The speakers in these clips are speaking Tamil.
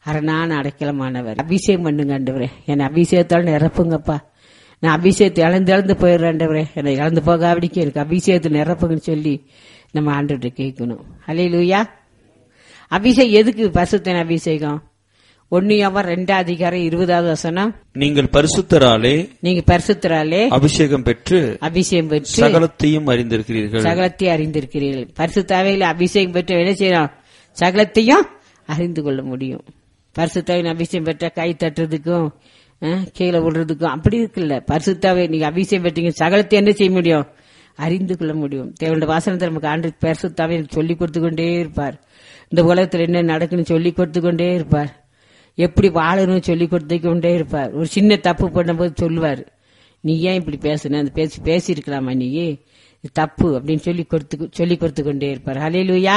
அரணான அடைக்கலமானவர் அபிஷேகம் பண்ணுங்க ஆண்டவரே என்னை அபிஷேகத்தால் நிரப்புங்கப்பா நான் அபிஷேகத்தை இழந்து இழந்து போயிடுறேன் ஆண்டவரே என்னை இழந்து போகாவிடிக்க எனக்கு அபிஷேகத்தை நிரப்புங்கன்னு சொல்லி நம்ம ஆண்டவர்கிட்ட கேட்கணும் அலே லூயா அபிஷேகம் எதுக்கு பசுத்தன் அபிஷேகம் ஒன்னு அவர் ரெண்டாவது அதிகாரம் இருபதாவது வசனம் நீங்கள் பரிசுத்தராலே நீங்க பரிசுத்தராலே அபிஷேகம் பெற்று அபிஷேகம் பெற்று சகலத்தையும் அறிந்திருக்கிறீர்கள் சகலத்தை அறிந்திருக்கிறீர்கள் பரிசுத்தாவையில் அபிஷேகம் பெற்று என்ன செய்யணும் சகலத்தையும் அறிந்து கொள்ள முடியும் பரிசுத்தாவின் அபிஷேகம் பெற்ற கை தட்டுறதுக்கும் அஹ், கீழே விடுறதுக்கும் அப்படி இருக்குல்ல பரிசுத்தாவை நீங்க அபிஷேகம் பெற்றீங்க சகலத்தை என்ன செய்ய முடியும் அறிந்து கொள்ள முடியும் தேவனுடைய வாசனத்தை நமக்கு ஆண்டு பரிசுத்தாவை சொல்லிக் கொடுத்து கொண்டே இருப்பார் இந்த உலகத்துல என்ன நடக்குன்னு சொல்லி கொடுத்து கொண்டே இருப்பார் எப்படி வாழணும்னு சொல்லி கொடுத்து கொண்டே இருப்பார் ஒரு சின்ன தப்பு பண்ணும்போது சொல்லுவார் நீ ஏன் இப்படி பேசுன அந்த பேசி பேசியிருக்கலாமா நீ இது தப்பு அப்படின்னு சொல்லி கொடுத்து சொல்லி கொடுத்து கொண்டே இருப்பார் ஹalleluya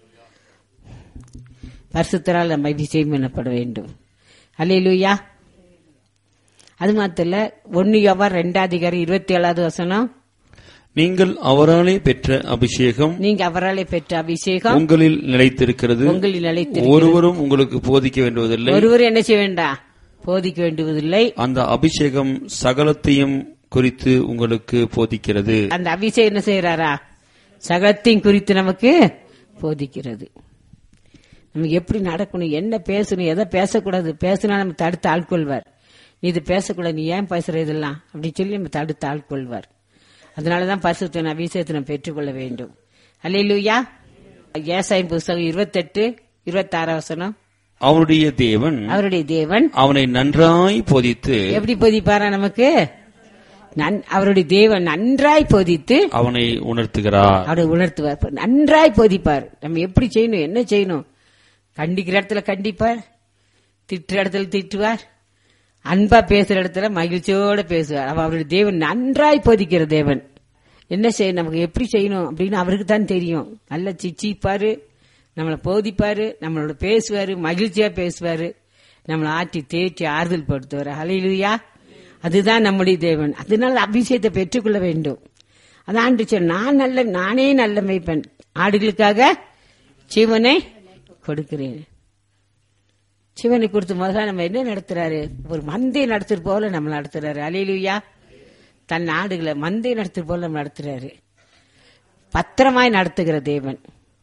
பரிசுத்தரால் நம்ம அபிஷேகம் பண்ணப்பட வேண்டும் ஹalleluya அது மாத்திரம் இல்ல ஒன்னு யோவான் ரெண்டாவது அதிகாரம் இருபத்தி ஏழாவது வசனம் நீங்கள் அவராலே பெற்ற அபிஷேகம் நீங்க அவராலே பெற்ற அபிஷேகம் உங்களில் நிலைத்திருக்கிறது உங்களில் நிலைத்து ஒருவரும் உங்களுக்கு போதிக்க வேண்டுவதில்லை ஒருவர் என்ன செய்ய வேண்டாம் போதிக்க வேண்டுவதில்லை அந்த அபிஷேகம் சகலத்தையும் குறித்து உங்களுக்கு போதிக்கிறது அந்த அபிஷேகம் என்ன செய்யறாரா சகலத்தையும் குறித்து நமக்கு போதிக்கிறது நம்ம எப்படி நடக்கணும் என்ன பேசணும் எதை பேசக்கூடாது பேசினா நம்ம தடுத்து ஆட்கொள்வார் நீ இது பேசக்கூடாது நீ ஏன் பேசுற இதெல்லாம் அப்படின்னு சொல்லி நம்ம தடுத்து ஆட்கொள்வார் அதனாலதான் பரிசுத்தன் அபிஷேகத்தை நம்ம பெற்றுக்கொள்ள வேண்டும் அல்லையா ஏசாயம் புஸ்தகம் இருபத்தெட்டு இருபத்தாறு வசனம் அவருடைய தேவன் அவருடைய தேவன் அவனை நன்றாய் போதித்து எப்படி போதிப்பாரா நமக்கு நன்- அவருடைய தேவன் நன்றாய் போதித்து அவனை உணர்த்துகிறார் அவரை உணர்த்துவார் நன்றாய் போதிப்பார் நம்ம எப்படி செய்யணும் என்ன செய்யணும் கண்டிக்கிற இடத்துல கண்டிப்பார் திட்டுற இடத்துல திட்டுவார் அன்பா பேசுற இடத்துல மகிழ்ச்சியோட பேசுவார் அவ அவருடைய தேவன் நன்றாய் போதிக்கிற தேவன் என்ன செய்யணும் நமக்கு எப்படி செய்யணும் அப்படின்னு அவருக்கு தான் தெரியும் நல்லா சிச்சிப்பாரு நம்மளை போதிப்பாரு நம்மளோட பேசுவாரு மகிழ்ச்சியா பேசுவாரு நம்மளை ஆட்டி தேற்றி ஆறுதல் படுத்துவார் ஹalleluya அதுதான் நம்முடைய தேவன் அதனால அபிஷேகத்தை பெற்றுக்கொள்ள வேண்டும் அதான் ஆண்டு சொன்ன, நான் நல்ல நானே நல்ல மெய்ப்பன் ஆடுகளுக்காக சிவனை கொடுக்கிறேன் சிவனை கொடுத்து முதல்ல நம்ம என்ன நடத்துறாரு ஒரு மந்தை நடத்துறது போல நம்ம நடத்துறாரு அலையிலுயா தன் ஆடுகளை மந்தை நடத்துறது போல நம்ம நடத்துறாரு பத்திரமாய் நடத்துகிற தேவன்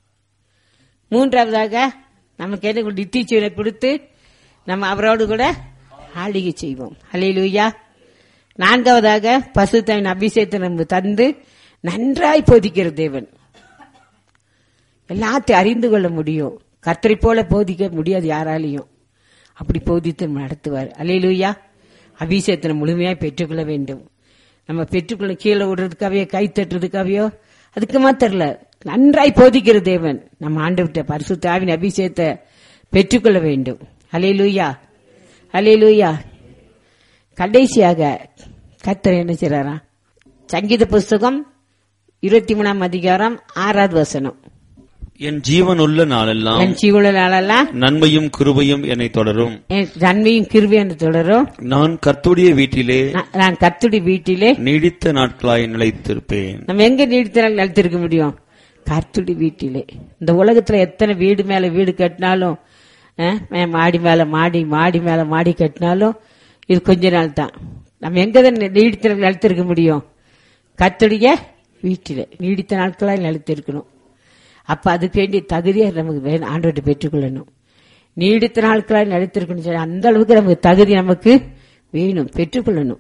மூன்றாவதாக நமக்கு என்ன நித்திச்சீவனை கொடுத்து நம்ம அவரோடு கூட ஆளிகை செய்வோம் அலையிலுயா நான்காவதாக பசுத்தவின் அபிஷேகத்தை நம்ம தந்து நன்றாய் போதிக்கிற தேவன் எல்லாத்தையும் அறிந்து கொள்ள முடியும் கர்த்தரை போல போதிக்க முடியாது யாராலையும் அப்படி போதித்து நம்ம நடத்துவார் அலையிலுயா அபிஷேகத்தை நம்ம முழுமையாய் பெற்றுக்கொள்ள வேண்டும் நம்ம பெற்றுக்கொள்ள கீழே விடுறதுக்காவையோ கை தட்டுறதுக்காவையோ அதுக்கு மாத்திரல நன்றாய் போதிக்கிற தேவன் நம்ம ஆண்டு விட்ட பரிசுத்தாவின் அபிஷேகத்தை பெற்றுக்கொள்ள வேண்டும் அலையிலுயா அலையிலுயா கடைசியாக கர்த்தர் என்ன செய்றாரா சங்கீத புஸ்தகம் இருபத்தி மூணாம் அதிகாரம் ஆறாவது வசனம் என் ஜீவன் உள்ள நாளெல்லாம் என் ஜீவன நாளெல்லாம் நன்மையும் கிருபையும் என்னை தொடரும் என் நன்மையும் கிருபை என்று தொடரும் நான் கர்த்துடைய வீட்டிலே நான் நான் கர்த்துடைய வீட்டிலே நீடித்த நாட்களாய் நிலைத்திருப்பேன் நம்ம எங்க நீடித்தனால் நிலைத்திருக்க முடியும் கர்த்துடைய வீட்டிலே இந்த உலகத்துல எத்தனை வீடு மேல வீடு கட்டினாலும் அஹ், மே- மாடி மேல மாடி மாடி மேல மாடி கட்டினாலும் இது கொஞ்ச நாள் தான் நம்ம எங்க தான் நீடித்த நாள் நிலைத்திருக்க முடியும் கர்த்தருடைய வீட்டிலே நீடித்த நாட்களாய் நிலைத்திருக்கணும் அப்ப அதுக்கு வேண்டிய தகுதியை நமக்கு வேணும் ஆண்டோட்டு பெற்றுக்கொள்ளணும் நீடித்த நாட்களாய் நிலைத்திருக்கணும் சொல்லி அந்த அளவுக்கு நமக்கு தகுதி நமக்கு வேணும் பெற்றுக்கொள்ளணும்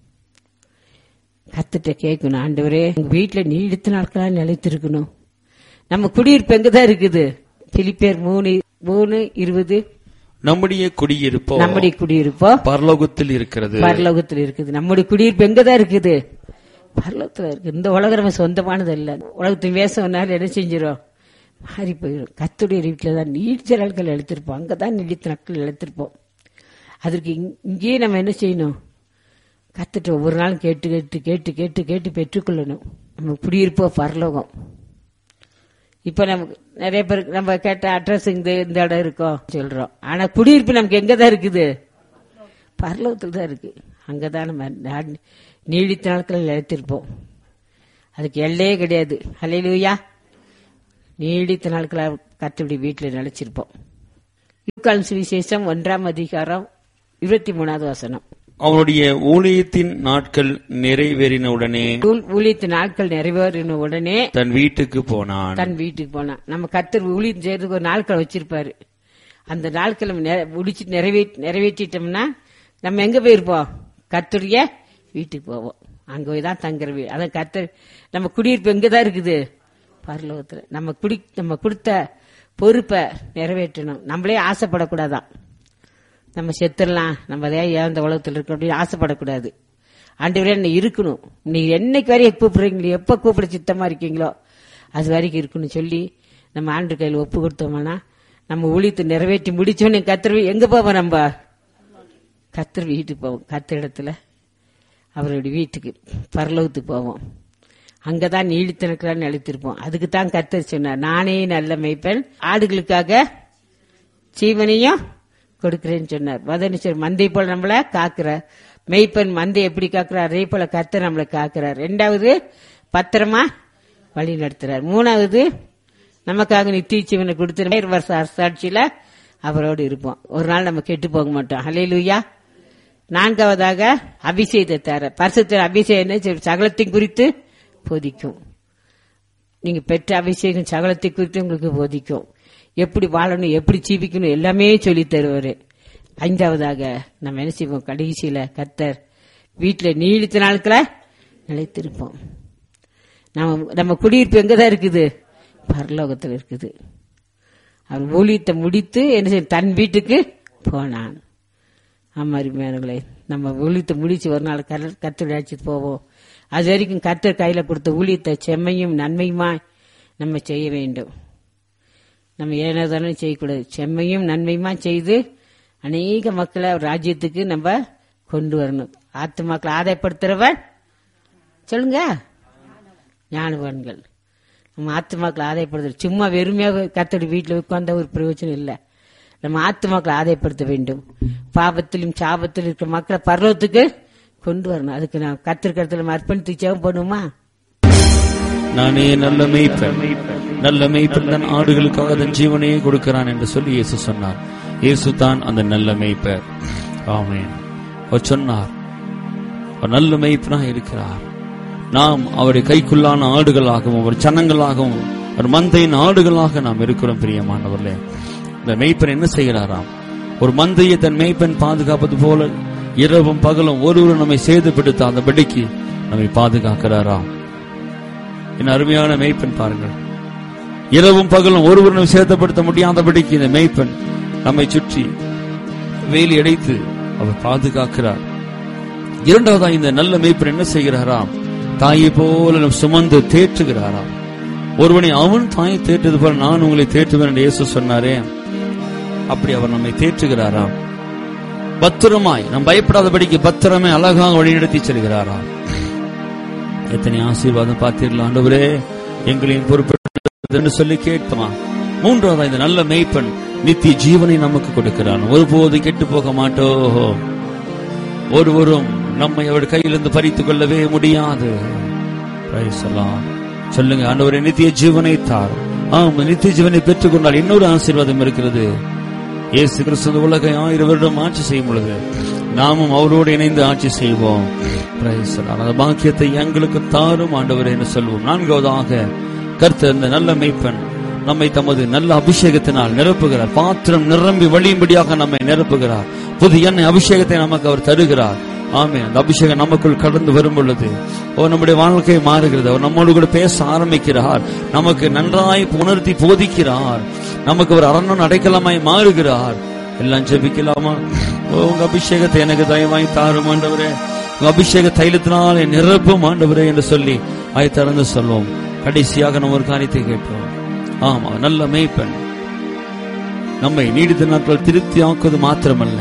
கத்துட்ட கேட்கணும் ஆண்டவரே உங்க வீட்டுல நீடித்த நாட்களா நிலைத்திருக்கணும் நம்ம குடியிருப்பு எங்கதான் இருக்குது பிலிப்பேர் மூணு மூணு இருபது நம்முடைய குடியிருப்போ நம்முடைய குடியிருப்போ பரலோகத்தில் இருக்கிறது பரலோகத்துல இருக்குது நம்முடைய குடியிருப்பு எங்கதான் இருக்குது பரலோகத்துல இருக்கு இந்த உலகம் நம்ம சொந்தமானது இல்ல உலகத்தின் வேசம்னால என்ன செஞ்சிடும் மாறி போயிடும் கத்துடைய வீட்டில தான் நீடித்த நாட்கள் எழுத்திருப்போம் அங்கதான் நீடித்த நாட்கள் எழுத்திருப்போம் அதற்கு இங்- இங்கேயே நம்ம என்ன செய்யணும் கத்துட்டு ஒவ்வொரு நாளும் கேட்டு கேட்டு கேட்டு கேட்டு கேட்டு பெற்றுக்கொள்ளணும் நம்ம குடியிருப்போ பரலோகம் இப்ப நமக்கு நிறைய பேருக்கு நம்ம கேட்ட அட்ரஸ் இந்த இந்த இடம் இருக்கோம் சொல்றோம் ஆனா குடியிருப்பு நமக்கு எங்க தான் இருக்குது பரலோகத்தில் தான் இருக்கு அங்கதான் நம்ம நா- நீடித்த நாட்கள் நிலைத்திருப்போம் அதுக்கு எல்லையே கிடையாது அலையிலுயா நீடித்த நாட்களா கத்துபடி வீட்டில் நிலைச்சிருப்போம் லூக்கான் சுவிசேஷம் ஒன்றாம் அதிகாரம் இருபத்தி மூணாவது வசனம் அவனுடைய ஊழியத்தின் நாட்கள் நிறைவேறினவுடனே ஊ- ஊழியத்து நாட்கள் நிறைவேறின உடனே தன் வீட்டுக்கு போனான் தன் வீட்டுக்கு போனான் நம்ம கத்தர் ஊழியம் செய்யறதுக்கு ஒரு நாட்கள் வச்சிருப்பாரு அந்த நாட்கள் நம்ம நிறை- முடிச்சு நிறைவே நிறைவேற்றிட்டோம்னா நம்ம எங்க போயிருப்போம் கத்தருடைய வீட்டுக்கு போவோம் அங்க போய் தான் தங்குற வீடு அதான் கத்தர் நம்ம குடியிருப்பு எங்க தான் இருக்குது பரலோகத்துல நம்ம குடி நம்ம கொடுத்த பொறுப்பை நிறைவேற்றணும் நம்மளே ஆசைப்படக்கூடாதான் நம்ம செத்துடலாம் நம்ம அதே ஏன் இந்த உலகத்தில் இருக்கோம் அப்படின்னு ஆசைப்படக்கூடாது ஆண்டவரே என்ன இருக்கணும் நீங்க என்னைக்கு வரையும் கூப்பிடுறீங்களோ எப்ப கூப்பிட சித்தமா இருக்கீங்களோ அது வரைக்கும் இருக்கணும் சொல்லி நம்ம ஆண்டு கையில் ஒப்பு கொடுத்தோம்னா நம்ம ஊழியத்தை நிறைவேற்றி முடிச்சோன்னு கத்திர எங்க போவோம் நம்ம கத்திர வீட்டுக்கு போவோம் கத்திர இடத்துல அவருடைய வீட்டுக்கு பரலோகத்துக்கு போவோம் அங்கதான் நீடித்திருக்கிறான்னு அழைத்திருப்போம் அதுக்கு தான் கத்தர் சொன்னார் நானே நல்ல மெய்ப்பெண் ஆடுகளுக்காக ஜீவனையும் கொடுக்கிறேன்னு சொன்னார் மதனிச்சர் மந்தை போல நம்மள காக்கிறார் மெய்ப்பெண் மந்தை எப்படி காக்கிறார் அதே போல கர்த்தர் நம்மளை காக்கிறார் ரெண்டாவது பத்திரமா வழி நடத்துறார் மூணாவது நமக்காக நித்திய ஜீவனை கொடுத்து நேர் வருஷ அரசாட்சியில அவரோடு இருப்போம் ஒரு நாள் நம்ம கெட்டு போக மாட்டோம் ஹalleluya நான்காவதாக அபிஷேகத்தை தர பரிசுத்த அபிஷேகம் என்ன செய்யும்? சகலத்தையும் குறித்து போதிக்கும் நீங்க பெற்ற அபிஷேகம் சகலத்தை குறித்து உங்களுக்கு போதிக்கும் எப்படி வாழணும் எப்படி ஜீவிக்கணும் எல்லாமே சொல்லி தருவாரு ஐந்தாவதாக நம்ம என்ன செய்வோம் கடைசியில கர்த்தர் வீட்டுல நீடித்த நாட்களை நிலைத்திருப்போம் நம்ம நம்ம குடியிருப்பு எங்கதான் இருக்குது பரலோகத்தில் இருக்குது அவர் ஊழியத்தை முடித்து என்ன செய்ய தன் வீட்டுக்கு போனான் ஆமா அருமையானங்களே நம்ம ஊழியத்தை முடிச்சு ஒரு நாள் கத்தோட அழைச்சிட்டு போவோம் அது வரைக்கும் கர்த்தர் கையில கொடுத்த ஊழியத்தை செம்மையும் நன்மையுமா நம்ம செய்ய வேண்டும் நம்ம ஏனதானே செய்யக்கூடாது செம்மையும் நன்மையுமா செய்து அநேக மக்களை அவர் ராஜ்யத்துக்கு நம்ம கொண்டு வரணும் ஆத்துமாக்களை ஆதாயப்படுத்துறவன் சொல்லுங்க ஞானவான்கள் நம்ம ஆத்துமாக்களை ஆதாயப்படுத்த சும்மா வெறுமையாக கத்தோட வீட்டில் உட்கார்ந்த ஒரு பிரயோஜனம் இல்லை நம்ம ஆத்துமாக்களை ஆதாயப்படுத்த வேண்டும் பாபத்திலும் சாபத்திலும் இருக்கிற மக்களை பர்வத்துக்கு கொண்டு வரணும் அதுக்கு நான் கத்திருக்கிறதுல அர்ப்பணித்து ஜெபம் பண்ணுமா நானே நல்ல மேய்ப்பன் நல்ல மேய்ப்பன் தன் ஆடுகளுக்காக தன் ஜீவனையே கொடுக்கிறான் என்று சொல்லி இயேசு சொன்னார் இயேசு தான் அந்த நல்ல மேய்ப்பர் ஆமென் அவர் சொன்னார் அவர் நல்ல மேய்ப்பனா இருக்கிறார் நாம் அவருடைய கைக்குள்ளான ஆடுகளாகவும் அவர் சனங்களாகவும் ஒரு மந்தையின் ஆடுகளாக நாம் இருக்கிறோம் பிரியமானவர்களே இந்த மேய்ப்பன் என்ன செய்கிறாராம் ஒரு மந்தையை தன் மேய்ப்பன் பாதுகாப்பது போல இரவும் பகலும் ஒருவரும் நம்மை சேதப்படுத்தாதபடிக்கு நம்மை பாதுகாக்கிறாராம் என் அருமையான மேய்ப்பன் பாருங்கள் இரவும் பகலும் ஒருவரும் சேதப்படுத்த முடியாதபடிக்கு இந்த மேய்ப்பன் நம்மை சுற்றி வேலி அடைத்து அவர் பாதுகாக்கிறார் இரண்டாவதா இந்த நல்ல மேய்ப்பன் என்ன செய்கிறாராம் தாயை போல நம் சுமந்து தேற்றுகிறாராம் ஒருவனை அவன் தாயை தேற்றுவது போல நான் உங்களை தேற்றுவேன் என்று இயேசு சொன்னாரே அப்படி அவர் நம்மை தேற்றுகிறாராம் பத்திரமாய் நாம் பயப்படாதபடிக்கு பத்திரமே அழகாக வழிநடத்தி செல்கிறாராம் எத்தனை ஆசீர்வாதம் பார்த்தீர்களா ஆண்டவரே எங்களையும் பொறுப்பெடுத்து என்று சொல்லி கேட்போமா மூன்றாவது இந்த நல்ல மேய்ப்பன் நித்திய ஜீவனை நமக்கு கொடுக்கிறான் ஒருபோது கெட்டு போக மாட்டோம் ஒருவரும் நம்மை அவர் கையிலிருந்து பறித்துக் கொள்ளவே முடியாது Praise the Lord. சொல்லுங்க ஆண்டவரே நித்திய ஜீவனை தார் ஆம் நித்திய ஜீவனை பெற்றுக்கொண்டால் இன்னொரு ஆசீர்வாதம் இருக்கிறது இயேசு கிறிஸ்து உலகை ஆயிரம் வருடம் ஆட்சி செய்யும் பொழுது நாமும் அவரோடு இணைந்து ஆட்சி செய்வோம் Praise the Lord. அந்த பாக்கியத்தை எங்களுக்கு தாரும் ஆண்டவரே என்று சொல்வோம் நான்காவதாக கர்த்தர் இந்த நல்ல மெய்ப்பன் நம்மை தமது நல்ல அபிஷேகத்தினால் நிரப்புகிறார் பாத்திரம் நிரம்பி வழியும்படியாக நம்மை நிரப்புகிறார் புது எண்ணெய் அபிஷேகத்தை நமக்கு அவர் தருகிறார் ஆமே அந்த அபிஷேகம் நமக்குள் கடந்து வரும் பொழுது ஓ நம்முடைய வாழ்க்கை மாறுகிறது அவர் நம்மோடு கூட பேச ஆரம்பிக்கிறார் நமக்கு நன்றாய் உணர்த்தி போதிக்கிறார் நமக்கு ஒரு அரண்மனை அடைக்கலமாய் மாறுகிறார் எல்லாம் ஜெபிக்கலாமா ஓ உங்க அபிஷேகத்தை எனக்கு தயவாய் தாரும் ஆண்டவரே உங்க அபிஷேக தைலத்தினால் என் நிரப்பும் ஆண்டவரே என்று சொல்லி ஆய் திறந்து சொல்வோம் கடைசியாக நம்ம ஒரு காரியத்தை கேட்போம் ஆமா நல்ல மேய்ப்பன் நம்மை நீடித்த நாட்கள் திருப்தி ஆக்குவது மாத்திரமல்ல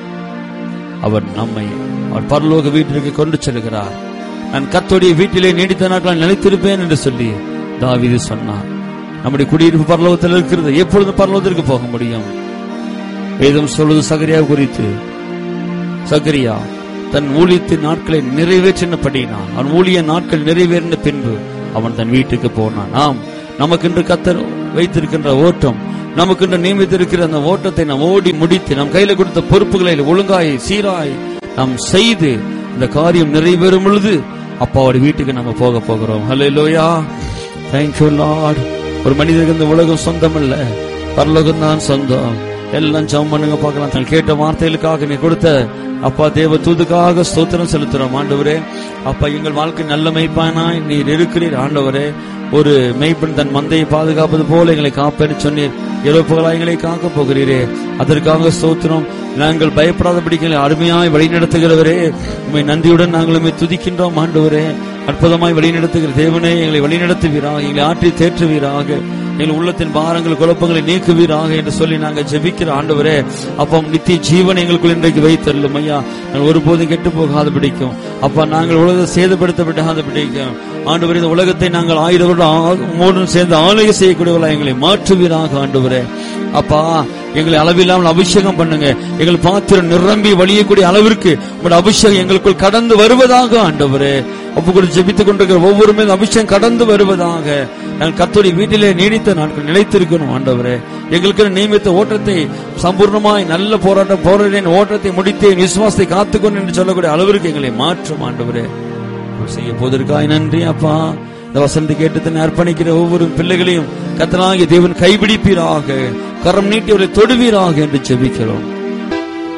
அவர் நம்மை அவர் பரலோக வீட்டிற்கு கொண்டு செல்கிறார் நான் கத்தோடைய வீட்டிலே நீடித்த நாட்கள் நிலைத்திருப்பேன் என்று சொல்லி தாவீது சொன்னார் நம்முடைய குடியிருப்பு பரலோகத்தில் இருக்கிறது எப்பொழுது பரலோகத்திற்கு போக முடியும் வேதம் சொல்வது சகரியா குறித்து சகரியா தன் ஊழியத்தின் நாட்களை நிறைவேற்றினபடினான் அவன் ஊழிய நாட்கள் நிறைவேறின பின்பு அவன் தன் வீட்டுக்கு போனான் ஆம் நமக்கு இன்று கத்தர் வைத்திருக்கின்ற ஓட்டம் நமக்கு இந்த நியமித்திருக்கிற அந்த ஓட்டத்தை நாம் ஓடி முடித்து நம் கையில கொடுத்த பொறுப்புகளை ஒழுங்காய் சீராய் நாம் செய்து இந்த காரியம் நிறைவேறும் பொழுது அப்பாவோட வீட்டுக்கு நம்ம போக போகிறோம் ஹலோ லோயா தேங்க்யூ லார்ட் ஒரு மனிதனுக்கு இந்த உலகம் சொந்தம் இல்ல பரலோகம் தான் சொந்தம் எல்லாம் ஜெபம் பண்ணுங்க பார்க்கலாம் தான் கேட்ட வார்த்தைகளுக்காக நீ கொடுத்த அப்பா தேவ தூதுக்காக ஸ்தோத்திரம் செலுத்துறோம் ஆண்டவரே அப்பா எங்கள் வாழ்க்கை நல்ல மெய்ப்பானாய் நீர் இருக்கிறீர் ஆண்டவரே ஒரு மெய்ப்பன் தன் மந்தையை பாதுகாப்பது போல எங்களை காப்பேன்னு சொன்னீர் இறப்புகளா எங்களை காக்க போகிறீரே அதற்காக ஸ்தோத்திரம் நாங்கள் பயப்படாதபடிக்கு எங்களை அருமையாய் வழிநடத்துகிறவரே உண்மை நன்றியுடன் நாங்கள் உண்மை துதிக்கின்றோம் ஆண்டவரே அற்புதமாய் வழிநடத்துகிற தேவனே எங்களை வழிநடத்துவீராக எங்களை ஆற்றி தேற்றுவீராக எங்கள் உள்ளத்தின் பாரங்கள் குழப்பங்களை நீக்குவீராக என்று சொல்லி நாங்கள் ஜெபிக்கிற ஆண்டவரே அப்பா நித்திய ஜீவன் எங்களுக்குள் இன்றைக்கு வைத்தருளும் ஐயா நாங்கள் ஒருபோதும் கெட்டு போகாத பிடிக்கும் அப்பா நாங்கள் உலகத்தை சேதப்படுத்தப்படாத பிடிக்கும் ஆண்டவரே இந்த உலகத்தை நாங்கள் ஆயிரம் வருடம் மூடும் சேர்ந்து ஆலய செய்யக்கூடியவர்களா எங்களை மாற்றுவீராக ஆண்டவரே அப்பா எங்களை அளவில்லாமல் அபிஷேகம் பண்ணுங்க எங்கள் பாத்திரம் நிரம்பி வழியக்கூடிய அளவிற்கு உங்களுடைய அபிஷேகம் எங்களுக்குள் கடந்து வருவதாக ஆண்டவரே ஒப்பு கூட ஜெபித்துக் கொண்டிருக்கிற ஒவ்வொரு மேலும் அபிஷேகம் கடந்து வருவதாக நாங்கள் கத்தோடைய வீட்டிலே நீடித்த நாட்கள் நிலைத்திருக்கணும் ஆண்டவரே எங்களுக்கு நியமித்த ஓட்டத்தை சம்பூர்ணமாய் நல்ல போராட்டம் போராடின ஓட்டத்தை முடித்தேன் விசுவாசத்தை காத்துக்கொண்டு என்று சொல்லக்கூடிய அளவிற்கு எங்களை மாற்றும் ஆண்டவரே செய்ய போவதற்காய் நன்றி அப்பா இந்த வசந்தி கேட்டு தன்னை அர்ப்பணிக்கிற ஒவ்வொரு பிள்ளைகளையும் கத்தனாகிய தேவன் கைபிடிப்பீராக கரம் நீட்டி அவரை தொடுவீராக என்று ஜெபிக்கிறோம்